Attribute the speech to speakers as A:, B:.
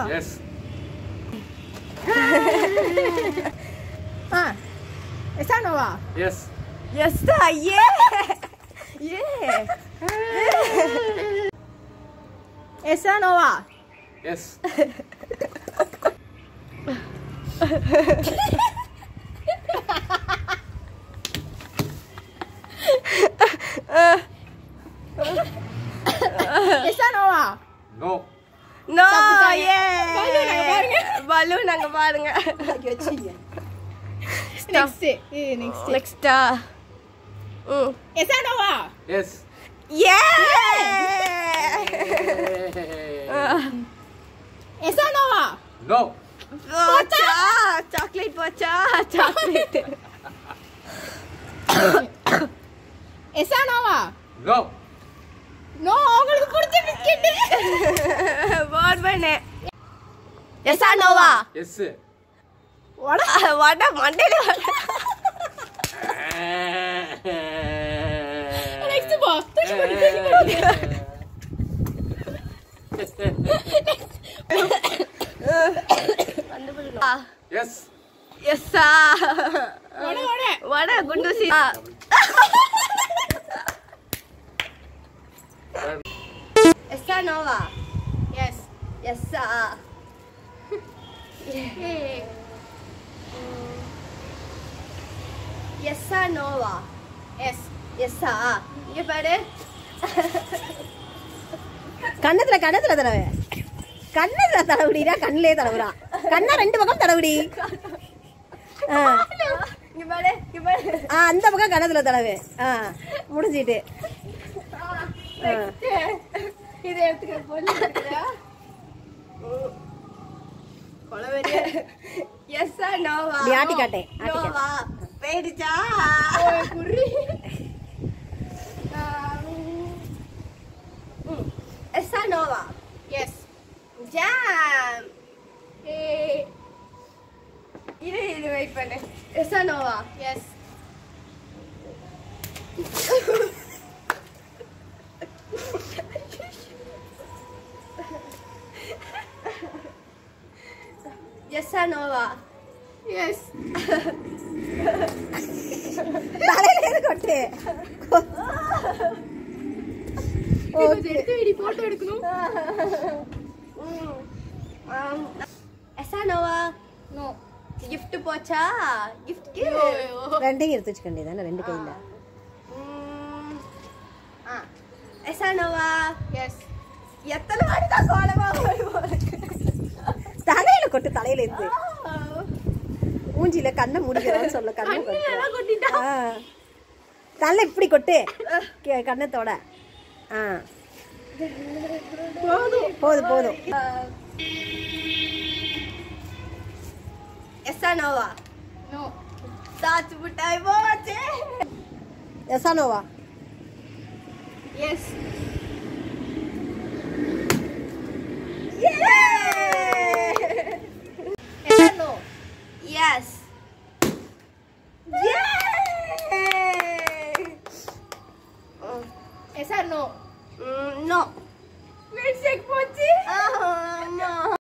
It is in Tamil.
A: எஸ்
B: ஆ எஸ்ஸா நோவா
A: எஸ்
C: எஸ் ஏ ஏ
B: எஸ்ஸா நோவா
A: எஸ்
B: எஸ்ஸா நோவா
A: நோ
C: நோ
B: தப்பிச்சாங்க.
C: ஏ
B: பலூன் அங்க பாருங்க.
C: பலூன் அங்க பாருங்க
B: நெக்ஸ்ட் நெக்ஸ்ட்
C: நெக்ஸ்டா ம்
B: எஸ்ஸா நோவா
A: எஸ்
C: ஏ
B: எஸ்ஸா நோவா
A: நோ
C: போச்சா சாக்லேட் போச்சா சாக்லேட்
B: எஸ்ஸா நோவா
A: நோ
B: நோ உங்களுக்கு பிடிச்ச பிஸ்கெட்
C: போர்ட் பண்ணு எஸ்ஆ நோவா
A: எஸ்
B: வடை
C: வட மண்டையில வட
B: நெக்ஸ்ட் போ தூக்கி போடு தூக்கி போடு
A: எஸ்
C: எஸ்ஸா
B: வடை வடை
C: வட குண்டூசி எஸ்ஆ நோவா
B: எஸ்
C: எஸ்ஸா எஸ்ஸா நோவா
B: எஸ்
C: எஸ்ஸா இங்க பாரு
B: கண்ணத்துல கண்ணத்துல தடவை கண்ணத்துல தடவுடிடா கண்ணிலே தடவுறா கண்ணா ரெண்டு பக்கம் தடவுடி ஆ.
C: இங்க பாரு இங்க பாரு
B: ஆ அந்த பக்கம் கண்ணத்துல தடவு ஆ முடிஞ்சிட்டு ஆ.
C: இதை எடுத்துக்க பொண்ணு எடுத்துக்கிறா கொலவெறிய எஸ்ஸா நோவா
B: இப்படி ஆட்டி காட்டேன், ஆட்டி காட்டு.
C: நோவா போயிடுச்சா
B: குறி
C: எஸ்ஸா நோவா
B: எஸ்
C: ஜாம் இரு இரு வெயிட் பண்ணு எஸ்ஸா நோவா
B: எஸ்
C: எஸ்ஸா நோவா
B: எஸ் தலையில எது கொட்டு கொஞ்சம் எடுத்து விடி போட்டோ எடுக்கணும்
C: எஸ்ஸா நோவா
B: நோ
C: gift போச்சா gift க்கு
B: ரெண்டையும் எடுத்து வச்சுக்க வேண்டியதானே ரெண்டு கையில
C: ம். ஆ எஸ்ஸா நோவா
B: எஸ்
C: எத்தனை வாட்டி தான் கோலமா வருவோம்
B: தலையில கொட்டு தலையில இருந்து மூஞ்சில கண்ணை முடிக்கிறான்னு சொல்ல கண்ணை
C: கண்ணிலெல்லாம்
B: கொட்டு
C: கொட்டிட்டா.
B: ஆ. தலை இப்படி கொட்டு கே- கண்ணத்தோட ஆ போதும் போதும்
C: எஸ்ஸா நோவா
B: நோ
C: சாச்சு மிட்டாய் போச்சு
B: எசானோவா
C: எஸ்
B: எசானோ
C: எஸ்